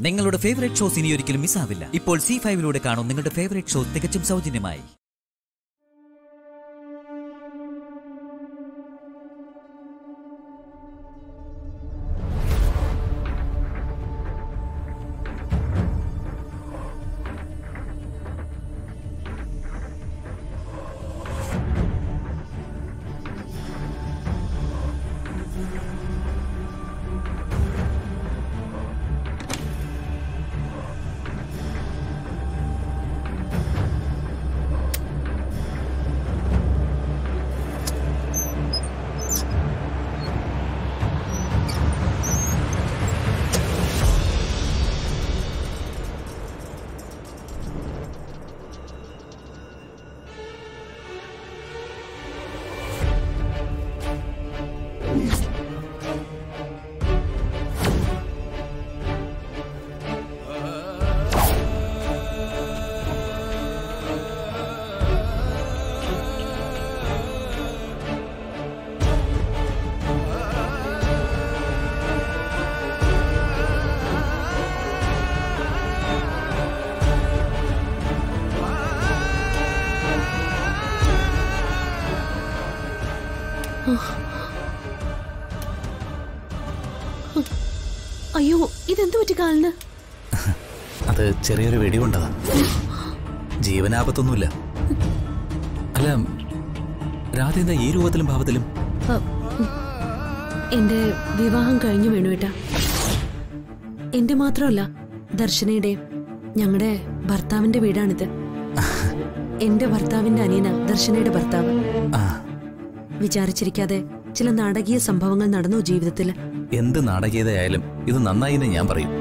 നിങ്ങളുടെ favourite shows ഇനി ഒരിക്കലും മിസ്സാവില്ല ഇപ്പോൾ സി ഫൈവിലൂടെ കാണും നിങ്ങളുടെ ഫേവറേറ്റ് ഷോ തികച്ചും സൗജന്യമായി അയ്യോ ഇതെന്തു പറ്റി കാലിന് അത് ചെറിയൊരു വെടികൊണ്ടതാ ജീവനാപത്തൊന്നുമില്ല അല്ല രാധ എന്താ ഈ രൂപത്തിലും ഭാവത്തിലും അ, ഉം. എന്റെ വിവാഹം കഴിഞ്ഞു വേണുവേട്ടാ എന്റെ മാത്രമല്ല ദർശനയുടെയും ഞങ്ങളുടെ ഭർത്താവിന്റെ വീടാണിത് എന്റെ ഭർത്താവിന്റെ അനിയന ദർശനയുടെ ഭർത്താവ് ആ വിചാരിച്ചിരിക്കാതെ ചില നാടകീയ സംഭവങ്ങൾ നടന്നു ജീവിതത്തിൽ എന്ത് നാടകീയതയായാലും ഇത് നന്നായി എന്ന് ഞാൻ പറയും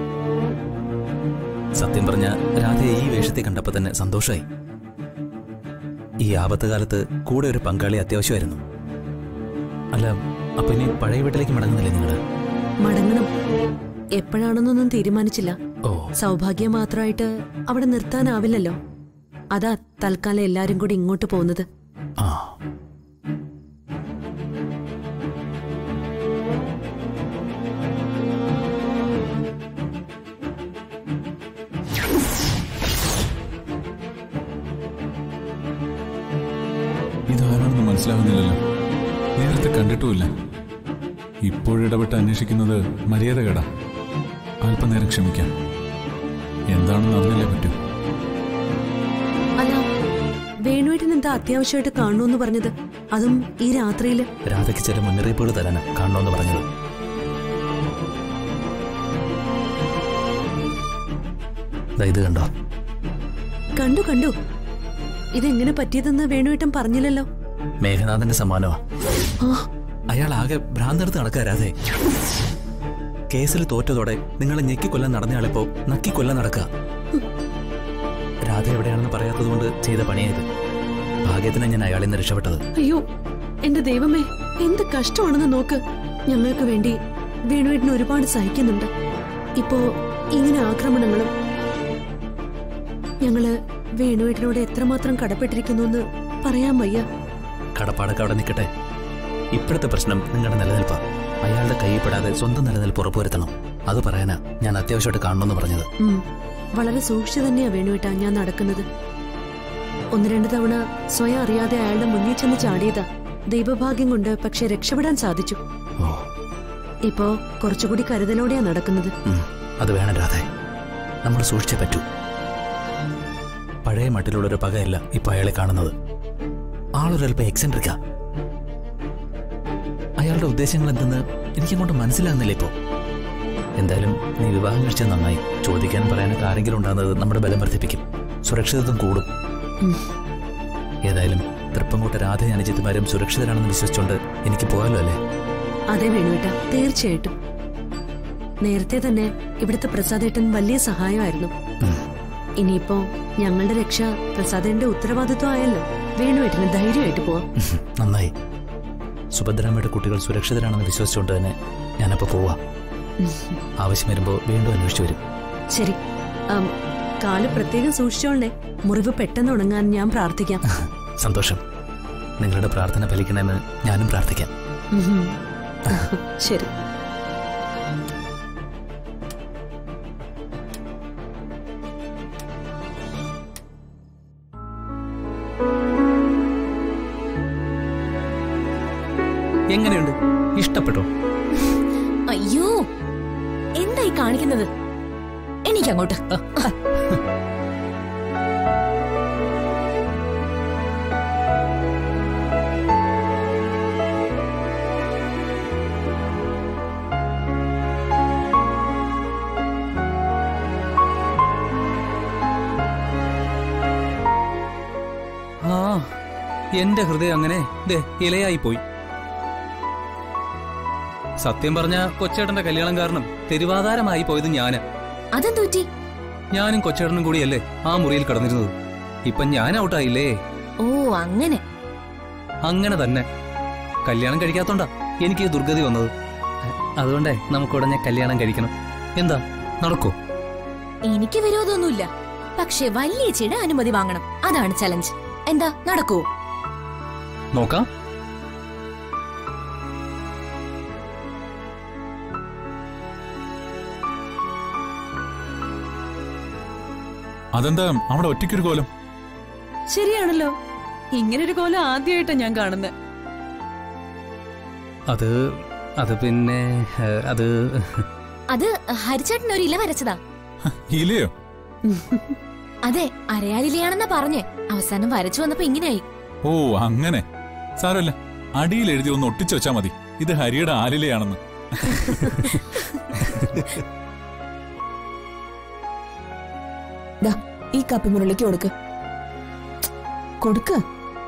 സത്യം പറഞ്ഞ രാധയെ ഈ വേഷത്തെ കണ്ടപ്പോ തന്നെ സന്തോഷമായി ഈ ആപത്ത് കാലത്ത് കൂടെ ഒരു പങ്കാളി അത്യാവശ്യമായിരുന്നു അല്ല അപ്പൊ ഇനി പഴയ വീട്ടിലേക്ക് മടങ്ങുന്നില്ലേ നിങ്ങള് മടങ്ങണം എപ്പോഴാണെന്നൊന്നും തീരുമാനിച്ചില്ല ഓ സൗഭാഗ്യം മാത്രമായിട്ട് അവിടെ നിർത്താനാവില്ലല്ലോ അതാ തൽക്കാലം എല്ലാരും കൂടി ഇങ്ങോട്ട് പോകുന്നത് ആ ഇതാരാണെന്ന് മനസ്സിലാവുന്നില്ലല്ലോ നേരത്തെ കണ്ടിട്ടുമില്ല ഇപ്പോഴിടപെട്ട് അന്വേഷിക്കുന്നത് മര്യാദകേടാ അല്പനേരം ക്ഷമിക്കാം എന്താണെന്ന് അറിഞ്ഞല്ലേ പറ്റൂ അല്ല വേണുവേട്ടൻ എന്താ അത്യാവശ്യമായിട്ട് കാണണമെന്ന് പറഞ്ഞത് അതും ഈ രാത്രിയില് രാധയ്ക്ക് ചില മുന്നറിയിപ്പുകൾ തരാനാ കാണണമെന്ന് പറഞ്ഞത് ദാ ഇത് കണ്ടോ കണ്ടു കണ്ടു ഇതെങ്ങനെ പറ്റിയതെന്ന് വേണുവേട്ടൻ പറഞ്ഞില്ലല്ലോ മേഘനാഥന്റെ സമ്മാനമാ ആ അയാൾ ആകെ ഭ്രാന്തെടുത്ത് നടക്കുക രാധേ കേസിൽ തോറ്റതോടെ നിങ്ങളെ ഞെക്കിക്കൊല്ലാൻ നടന്നയാളിപ്പോ നക്കിക്കൊല്ലാൻ നടക്കുക രാധ എവിടെയാണെന്ന് പറയാത്തതുകൊണ്ട് ചെയ്ത പണിയായത് ഭാഗ്യത്തിന് ഞാൻ അയാളിൽ നിന്ന് രക്ഷപ്പെട്ടത് അയ്യോ എന്റെ ദൈവമേ എന്ത് കഷ്ടമാണെന്ന് നോക്ക് ഞങ്ങൾക്ക് വേണ്ടി വേണുവേട്ടൻ ഒരുപാട് സഹിക്കുന്നുണ്ട് ഇപ്പോ ഇങ്ങനെ ആക്രമണങ്ങളും ഞങ്ങള് വേണുവേട്ടനോട് എത്രമാത്രം കടപ്പെട്ടിരിക്കുന്നു എന്ന് പറയാൻ വയ്യ കടപ്പാടൊക്കെ അവിടെ നിൽക്കട്ടെ ഇപ്പോഴത്തെ പ്രശ്നം നിങ്ങളുടെ നിലനിൽപ്പാ അയാളുടെ കൈ പെടാതെ സ്വന്തം നിലനിൽപ്പ് ഉറപ്പുവരുത്തണം അത് പറയാനാ ഞാൻ അത്യാവശ്യമായിട്ട് കാണണമെന്ന് പറഞ്ഞത് ഉം. വളരെ സൂക്ഷിച്ചു തന്നെയാ വേണുവേട്ടാ ഞാൻ നടക്കുന്നത് ഒന്ന് രണ്ട് തവണ സ്വയം അറിയാതെ അയാളുടെ മുന്നിൽ ചെന്ന് ചാടിയതാ ദൈവഭാഗ്യം കൊണ്ട് പക്ഷെ രക്ഷപ്പെടാൻ സാധിച്ചു ഓ ഇപ്പോ കുറച്ചുകൂടി കരുതലോടെയാ നടക്കുന്നത് ഉം, അത് വേണം രാധേ നമ്മൾ സൂക്ഷിച്ചേ പറ്റൂ പഴയ മട്ടിലുള്ളൊരു പകയല്ല ഇപ്പൊ അയാളെ കാണുന്നത് ആളൊരല്പം എക്സെൻട്രിക്കാ അയാളുടെ ഉദ്ദേശങ്ങൾ എന്തെന്ന് എനിക്കങ്ങോട്ട് മനസ്സിലാകുന്നില്ല ഇപ്പോ എന്തായാലും നീ വിവാഹം കഴിച്ചത് നന്നായി ചോദിക്കാനും പറയാനൊക്കെ ആരെങ്കിലും ഉണ്ടാകുന്നത് നമ്മുടെ ബലം വർദ്ധിപ്പിക്കും സുരക്ഷിതത്വം കൂടും ഉം. ഏതായാലും തൃപ്പങ്കോട്ട രാധയും അനുജിത്തുമാരും സുരക്ഷിതരാണെന്ന് വിശ്വസിച്ചുകൊണ്ട് എനിക്ക് പോകാലോ അല്ലേ അതെ വേണുവേട്ട തീർച്ചയായിട്ടും നേരത്തെ തന്നെ ഇവിടുത്തെ പ്രസാദേട്ടൻ വലിയ സഹായമായിരുന്നു ഉം. ഇനിയിപ്പോ ഞങ്ങളുടെ രക്ഷ പ്രസാദേന്റെ ഉത്തരവാദിത്വം ആയല്ലോ വേണുവേട്ടന് ധൈര്യമായിട്ട് പോവാം നന്നായി സുഭദ്രാമ്മയുടെ കുട്ടികൾ സുരക്ഷിതരാണെന്ന് വിശ്വസിച്ചുകൊണ്ട് തന്നെ ഞാനപ്പോ പോവാ ആവശ്യം വരുമ്പോൾ വീണ്ടും അന്വേഷിച്ചു വരും ശരി ആം, കാല് പ്രത്യേകം സൂക്ഷിച്ചോളണേ മുറിവ് പെട്ടെന്ന് ഉണങ്ങാൻ ഞാൻ പ്രാർത്ഥിക്കാം സന്തോഷം നിങ്ങളുടെ പ്രാർത്ഥന ഫലിക്കണമെന്ന് ഞാനും പ്രാർത്ഥിക്കാം ഉം. ശരി എങ്ങനെയുണ്ട് ഇഷ്ടപ്പെട്ടോ അയ്യോ എന്തായി കാണിക്കുന്നത് എനിക്കങ്ങോട്ട് ആ എന്റെ ഹൃദയം അങ്ങനെ ദേ ഇലയായി പോയി സത്യം പറഞ്ഞ കൊച്ചേട്ടന്റെ കല്യാണം കാരണം തെരുവാധാരമായി പോയത് ഞാന് അതെന്തൂറ്റി ഞാനും കൊച്ചേട്ടനും കൂടിയല്ലേ ആ മുറിയിൽ കിടന്നിരുന്നത് ഇപ്പൊ ഞാൻ ഔട്ടായില്ലേ ഓ അങ്ങനെ അങ്ങനെ തന്നെ കല്യാണം കഴിക്കാത്തോണ്ടാ എനിക്ക് ഈ ദുർഗതി വന്നത് അതുകൊണ്ടേ നമുക്ക് ഉടനെ കല്യാണം കഴിക്കണം എന്താ നടക്കോ എനിക്ക് വിരോധമൊന്നുമില്ല പക്ഷെ വലിയ ചിട അനുമതി വാങ്ങണം അതാണ് ചലഞ്ച് എന്താ നടക്കൂ നോക്കാം അതെന്താ അവിടെ ഒറ്റയ്ക്കൊരു കോലം ശരിയാണല്ലോ ഇങ്ങനൊരു കോലം ആദ്യമായിട്ടാ ഞാൻ കാണുന്നത് അത് അത് പിന്നെ ഏ, അത് അത് ഹരിച്ചേട്ടൻ ഒരു ഇല വരച്ചതാ ഇല്ലയോ അതെ അരയാലിലയാണെന്നാ പറഞ്ഞേ അവസാനം വരച്ചു വന്നപ്പോ ഇങ്ങനെയായി ഓ അങ്ങനെ സാരമില്ല അടിയിൽ എഴുതി ഒന്ന് ഒട്ടിച്ചു വെച്ചാ മതി ഇത് ഹരിയുടെ ആലിലയാണെന്ന് ദാ ഈ കാപ്പി മുരളിക്ക് കൊടുക്ക് കൊടുക്ക്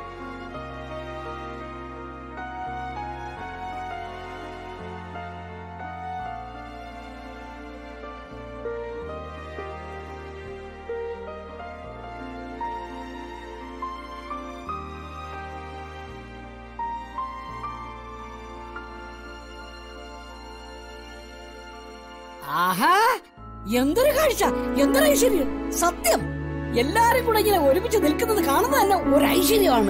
ആഹാ എന്തൊരു കാഴ്ച എന്തൊരു ഐശ്വര്യം സത്യം എല്ലാരും കൂടെ ഇങ്ങനെ ഒരുമിച്ച് നിൽക്കുന്നത് കാണുന്നത് തന്നെ ഒരു ഐശ്വര്യമാണ്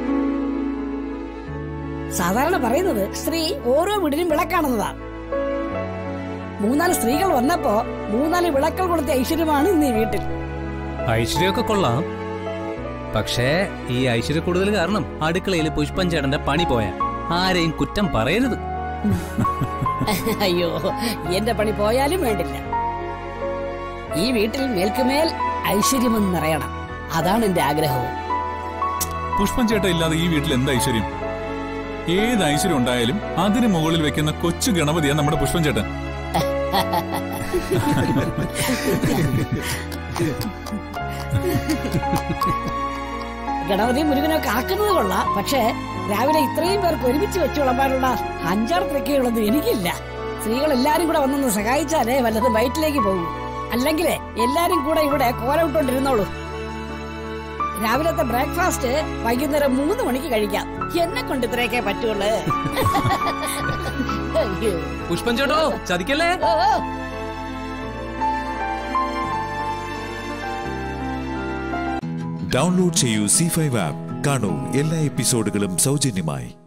സാധാരണ പറയുന്നത് സ്ത്രീ ഓരോ വീടിനും വിളക്കാണെന്നതാ മൂന്നാല് സ്ത്രീകൾ വന്നപ്പോ മൂന്നാല് വിളക്കൾ കൊടുത്ത ഐശ്വര്യമാണ് ഇന്ന് ഈ വീട്ടിൽ ഐശ്വര്യമൊക്കെ കൊള്ളാം പക്ഷേ ഈ ഐശ്വര്യ കൂടുതൽ കാരണം അടുക്കളയിൽ പുഷ്പൻ ചേട്ടന്റെ പണി പോയ ആരെയും കുറ്റം പറയരുത് അയ്യോ എന്റെ പണി പോയാലും വേണ്ടില്ല ഈ വീട്ടിൽ മേൽക്കുമേൽ ഐശ്വര്യമെന്ന് നിറയണം അതാണ് എന്റെ ആഗ്രഹവും പുഷ്പം ചേട്ട ഇല്ലാതെ ഈ വീട്ടിൽ എന്ത് ഐശ്വര്യം ഏത് ഐശ്വര്യം ഉണ്ടായാലും അതിന് മുകളിൽ വെക്കുന്ന കൊച്ചു ഗണപതിയാ നമ്മുടെ പുഷ്പം ചേട്ടൻ ഗണപതി മുരുകനൊക്കെ ആക്കുന്നത് കൊള്ളാം പക്ഷേ രാവിലെ ഇത്രയും പേർക്ക് ഒരുമിച്ച് വെച്ച് വിളമ്പാനുള്ള അഞ്ചാറ് തിരക്കുകളൊന്നും എനിക്കില്ല സ്ത്രീകൾ എല്ലാരും കൂടെ വന്നൊന്ന് സഹായിച്ചാലേ വല്ലതും വയറ്റിലേക്ക് പോകും അല്ലെങ്കിലേ എല്ലാരും കൂടെ ഇവിടെ കോലവിട്ടോണ്ടിരുന്നോളൂ രാവിലത്തെ ബ്രേക്ക്ഫാസ്റ്റ് വൈകുന്നേരം മൂന്ന് മണിക്ക് കഴിക്കാം എന്നെ കൊണ്ട് ഇത്രയൊക്കെ പറ്റുള്ളൂ അയ്യോ. പുഷ്പൻ ചേട്ടോ ചതിക്കല്ലേ ഓ, ഓ. ഡൗൺലോഡ് ചെയ്യൂ സി ഫൈവ് ആപ്പ് കാണൂ എല്ലാ എപ്പിസോഡുകളും സൗജന്യമായി